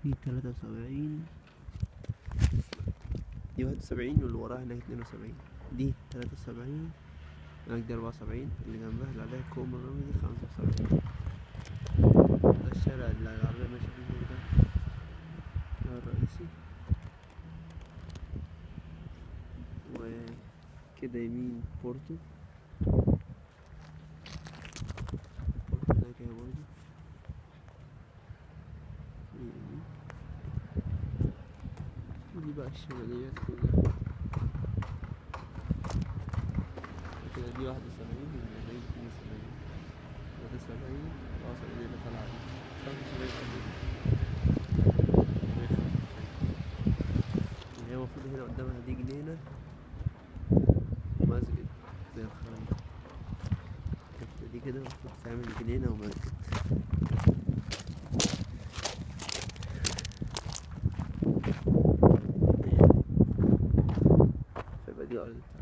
دي تلاتة وسبعين دي واحد وسبعين واللي وراها هناك اتنين وسبعين دي تلاتة وسبعين هناك دي أربعة وسبعين اللي جنبها اللي عليها كوم الرمل دي خمسة وسبعين ده الشارع اللي العربية ماشية فيه ده ده الرئيسي وكده يمين بورتو بورتو هناك اهي برضه يمين. دي بقى الشماليات كلها كده دي واحد وسبعين ودي اتنين وسبعين تلاتة وسبعين أربعة وسبعين اللي طالعة دي خمسة وسبعين كمان اللي هي المفروض هنا قدامها دي جنينة ومسجد زي الخريطة الحتة دي كده المفروض تعمل جنينة ومسجد فيبقى دي أرض